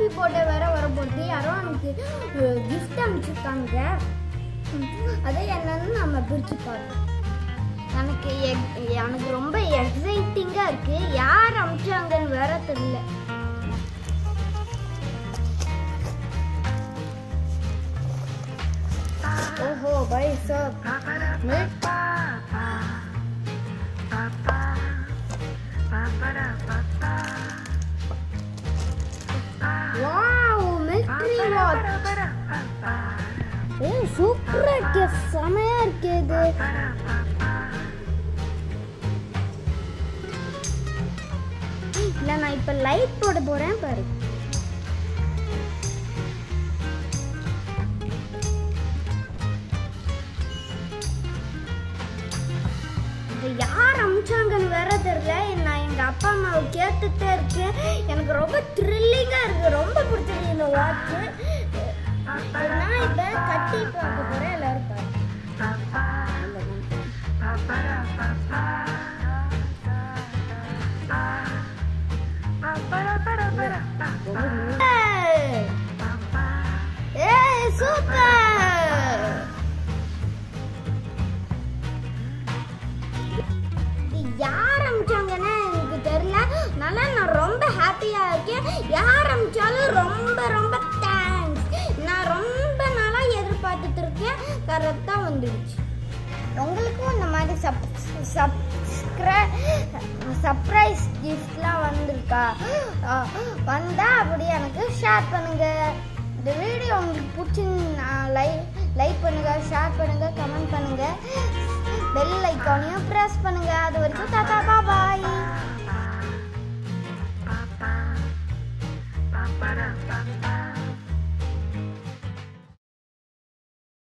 Photo வேற வரப்போகுது யாரோ எனக்கு கிஃப்ட் அனுப்பிச்சிருக்காங்க அதை என்னன்னு நம்ம பிரிச்சு பார்ப்போம் எனக்கு எக்- எனக்கு ரொம்ப எக்ஸைட்டிங்காக இருக்கு யார் அனுப்பிச்சாங்கன்னு வேற தெரியல ஓஹோ bye sir milk wow military what a சூப்பரா இருக்கே செமையா இருக்கே இது இல்ல நான் இப்ப லைட் போட போறேன் பாரு இது யார் அமிச்சாங்கன்னு வேற தெரியல நான் எங்க அப்பா அம்மாவை கேட்டுட்டே இருக்கேன் எனக்கு ரொம்ப த்ரில்லிங்கா இருக்கு ரொம்ப பிடிச்சிருக்கு இந்த வாட்ச் நான் இப்ப கட்டி பார்க்க போறேன் எல்லாரும் பாருங்க ஏய்! ஏய் சூப்பர் இது யார் அமிச்சாங்கன்னு எனக்கு தெரியல நல்லா நான் ரொம்ப ஹாப்பியா இருக்கேன் யார் அமிச்சாலும் ரொம்ப ரொம்ப தேங்க்ஸ் நான் ரொம்ப நாளா எதிர்பார்த்துட்டு இருக்கேன் கரெக்டா வந்துடுச்சு உங்களுக்கும் இந்த மாதிரி சப் சப்ஸ்கிரை சர்ப்ரைஸ் கிஃப்ட்லாம் வந்திருக்கா அஹ், வந்தா அப்படியே எனக்கு ஷேர் பண்ணுங்க இந்த வீடியோ உங்களுக்கு பிடிச்சிருந்தா லைக் லைக் பண்ணுங்க ஷேர் பண்ணுங்க கமெண்ட் பண்ணுங்க பெல் ஐக்கானையும் ப்ரெஸ் பண்ணுங்க அது வரைக்கும் தாத்தா பாய் Ba-ba-da-ba-ba.